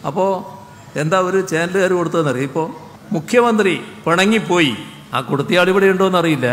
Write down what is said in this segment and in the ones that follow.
അപ്പോൾ എന്താ ഒരു ചാനലുകാർ കൊടുത്തതെന്നറിയാം ഇപ്പോൾ മുഖ്യമന്ത്രി പിണങ്ങിപ്പോയി ആ കൊടുത്തിയാൾ ഇവിടെ ഉണ്ടോയെന്ന് അറിയില്ല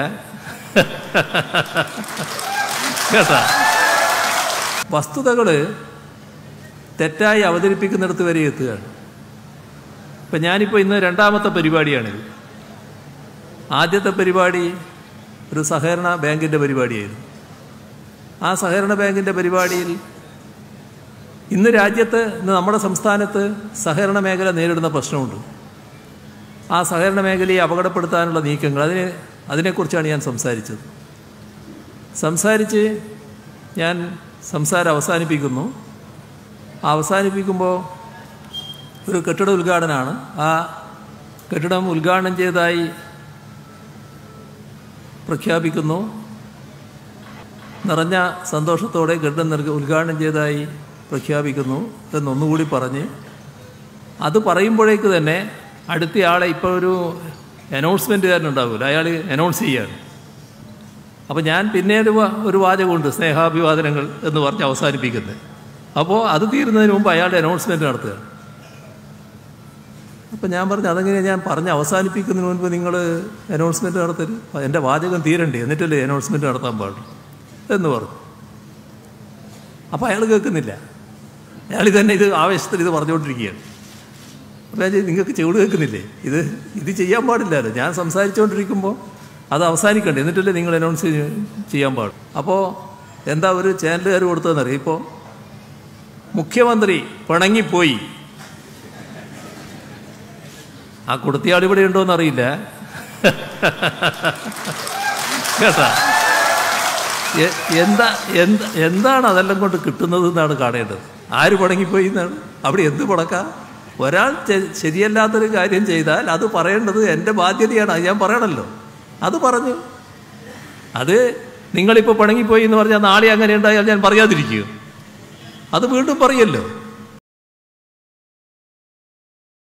കേട്ടാ വസ്തുതകൾ തെറ്റായി അവതരിപ്പിക്കുന്നിടത്ത് വരെ എത്തുകയാണ് ഇപ്പം ഞാനിപ്പോൾ ഇന്ന് രണ്ടാമത്തെ പരിപാടിയാണിത് ആദ്യത്തെ പരിപാടി ഒരു സഹകരണ ബാങ്കിൻ്റെ പരിപാടിയായിരുന്നു ആ സഹകരണ ബാങ്കിൻ്റെ പരിപാടിയിൽ ഇന്ന് രാജ്യത്ത് ഇന്ന് നമ്മുടെ സംസ്ഥാനത്ത് സഹകരണ മേഖല നേരിടുന്ന പ്രശ്നമുണ്ട് ആ സഹകരണ മേഖലയെ അപകടപ്പെടുത്താനുള്ള നീക്കങ്ങൾ അതിന് അതിനെക്കുറിച്ചാണ് ഞാൻ സംസാരിച്ചത് സംസാരിച്ച് ഞാൻ സംസാരം അവസാനിപ്പിക്കുന്നു ആ അവസാനിപ്പിക്കുമ്പോൾ ഒരു കെട്ടിട ഉദ്ഘാടനമാണ് ആ കെട്ടിടം ഉദ്ഘാടനം ചെയ്തതായി പ്രഖ്യാപിക്കുന്നു നിറഞ്ഞ സന്തോഷത്തോടെ കെട്ടിടം നൽകി ഉദ്ഘാടനം ചെയ്തതായി പ്രഖ്യാപിക്കുന്നു എന്നൊന്നുകൂടി പറഞ്ഞ് അത് പറയുമ്പോഴേക്ക് തന്നെ അടുത്ത ആളെ ഇപ്പോൾ ഒരു അനൗൺസ്മെൻറ്റുകാരനുണ്ടാവില്ല അയാൾ അനൗൺസ് ചെയ്യാണ് അപ്പോൾ ഞാൻ പിന്നെ ഒരു വാ- ഒരു വാചകമുണ്ട് സ്നേഹാഭിവാദനങ്ങൾ എന്ന് പറഞ്ഞ് അവസാനിപ്പിക്കുന്നത് അപ്പോൾ അത് തീരുന്നതിന് മുമ്പ് അയാളുടെ അനൗൺസ്മെൻറ്റ് നടത്തുകയാണ് അപ്പം ഞാൻ പറഞ്ഞു അതെങ്ങനെ ഞാൻ പറഞ്ഞ് അവസാനിപ്പിക്കുന്നതിന് മുൻപ് നിങ്ങൾ അനൗൺസ്മെൻറ്റ് നടത്തരുത് എൻ്റെ വാചകം തീരണ്ടേ എന്നിട്ടല്ലേ അനൗൺസ്മെൻറ്റ് നടത്താൻ പാടുള്ളൂ എന്ന് പറഞ്ഞു അപ്പോൾ അയാൾ കേൾക്കുന്നില്ല അയാൾ തന്നെ ഇത് ആവേശത്തിൽ ഇത് പറഞ്ഞുകൊണ്ടിരിക്കുകയാണ് അപ്പോൾ ഞാൻ ചോദിച്ചു, നിങ്ങൾക്ക് ചെവിട് കേൾക്കുന്നില്ലേ ഇത് ഇത് ചെയ്യാൻ പാടില്ലല്ലോ ഞാൻ സംസാരിച്ചുകൊണ്ടിരിക്കുമ്പോൾ അത് അവസാനിക്കണ്ടേ എന്നിട്ടല്ലേ നിങ്ങൾ അനൗൺസ് ചെയ്യാൻ പാടും അപ്പോൾ എന്താ ഒരു ചാനലുകാർ കൊടുത്തതെന്നറിയാം ഇപ്പോൾ മുഖ്യമന്ത്രി പിണങ്ങിപ്പോയി ആ കൊടുത്തിയാൾ ഇവിടെ ഉണ്ടോയെന്ന് അറിയില്ല കേട്ടാ എ- എന്താ എന്താ എന്താണ് അതെല്ലാം കൊണ്ട് കിട്ടുന്നത് എന്നാണ് കാണേണ്ടത് ആര് പണങ്ങിപ്പോയി എന്നാണ് അവിടെ എന്ത് പണക്ക ഒരാൾ ചെ- ശരിയല്ലാത്തൊരു കാര്യം ചെയ്താൽ അത് പറയേണ്ടത് എൻ്റെ ബാധ്യതയാണ് അത് ഞാൻ പറയണമല്ലോ അത് പറഞ്ഞു അത് നിങ്ങളിപ്പോൾ പണങ്ങിപ്പോയി എന്ന് പറഞ്ഞാൽ നാളെ അങ്ങനെ ഉണ്ടായാൽ ഞാൻ പറയാതിരിക്കുക അത് വീണ്ടും പറയല്ലോ